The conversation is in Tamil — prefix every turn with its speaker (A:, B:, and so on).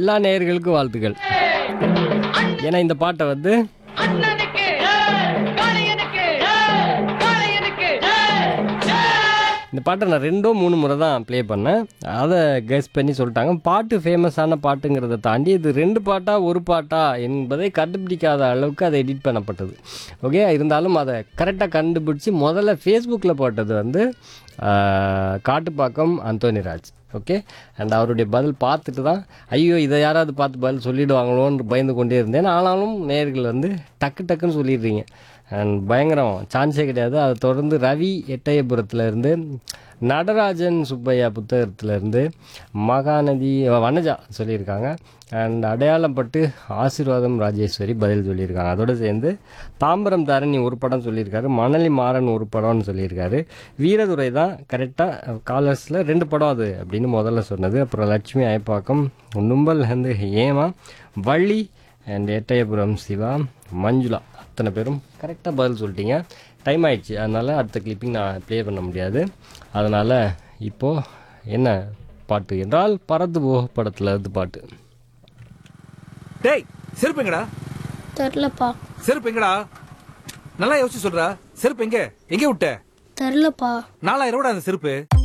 A: எல்லா நேயர்களுக்கும் வாழ்த்துக்கள் ஏன்னா இந்த பாட்டை வந்து
B: அண்ணனுக்கு காளையனுக்கு காளையனுக்கு
A: இந்த பாட்டை நான் ரெண்டோ மூணு முறை தான் ப்ளே பண்ணேன் அதை கெஸ் பண்ணி சொல்லிட்டாங்க பாட்டு ஃபேமஸான பாட்டுங்கிறத தாண்டி இது ரெண்டு பாட்டா ஒரு பாட்டா என்பதை கண்டுபிடிக்காத அளவுக்கு அதை எடிட் பண்ணப்பட்டது ஓகே இருந்தாலும் அதை கரெக்டாக கண்டுபிடிச்சி முதல்ல ஃபேஸ்புக்கில் போட்டது வந்து ஆஹ், காட்டுப்பாக்கம் அந்தோனிராஜ் ஓகே அண்ட் அவருடைய பதில் பார்த்துட்டு தான் ஐயோ இதை யாராவது பார்த்து பதில் சொல்லிடுவாங்களோன்னு பயந்து கொண்டே இருந்தேன் ஆனாலும் நேர்கள் வந்து டக்கு டக்குன்னு சொல்லிடுறீங்க அண்ட் பயங்கரம் சான்ஸே கிடையாது அதை தொடர்ந்து ரவி எட்டயபுரத்துல இருந்து நடராஜன் சுப்பையா புத்தகத்திலேருந்து மகாநதி வனஜா சொல்லியிருக்காங்க அண்ட் அடையாளப்பட்டு ஆசீர்வாதம் ராஜேஸ்வரி பதில் சொல்லியிருக்காங்க அதோடு சேர்ந்து தாம்பரம் தாரணி ஒரு படம் சொல்லியிருக்காரு மணலி மாறன் ஒரு படம்னு சொல்லியிருக்காரு வீரதுரை தான் கரெக்டாக காலர்ஸில் ரெண்டு படம் அது அப்படின்னு முதல்ல சொன்னது அப்புறம் லட்சுமி அயப்பாக்கம் நும்பல் வந்து ஏமா வள்ளி அண்ட் எட்டயபுரம் சிவா மஞ்சுளா அத்தனை பேரும் கரெக்டாக பதில் சொல்லிட்டீங்க டைம் ஆயிடுச்சு அதனால் அடுத்த கிளிப்பிங் நான் ப்ளே பண்ண முடியாது அதனால் இப்போது என்ன பாட்டு என்றால் பறந்து போ படத்தில் இருந்து பாட்டு
C: டேய் செருப்பு எங்கடா
D: தெரிலப்பா
C: செருப்பு எங்கடா நல்லா யோசிச்சு சொல்றா செருப்பு எங்க எங்க விட்ட
D: தெரிலப்பா
C: நாலாயிரம் ரூபாய் அந்த செருப்பு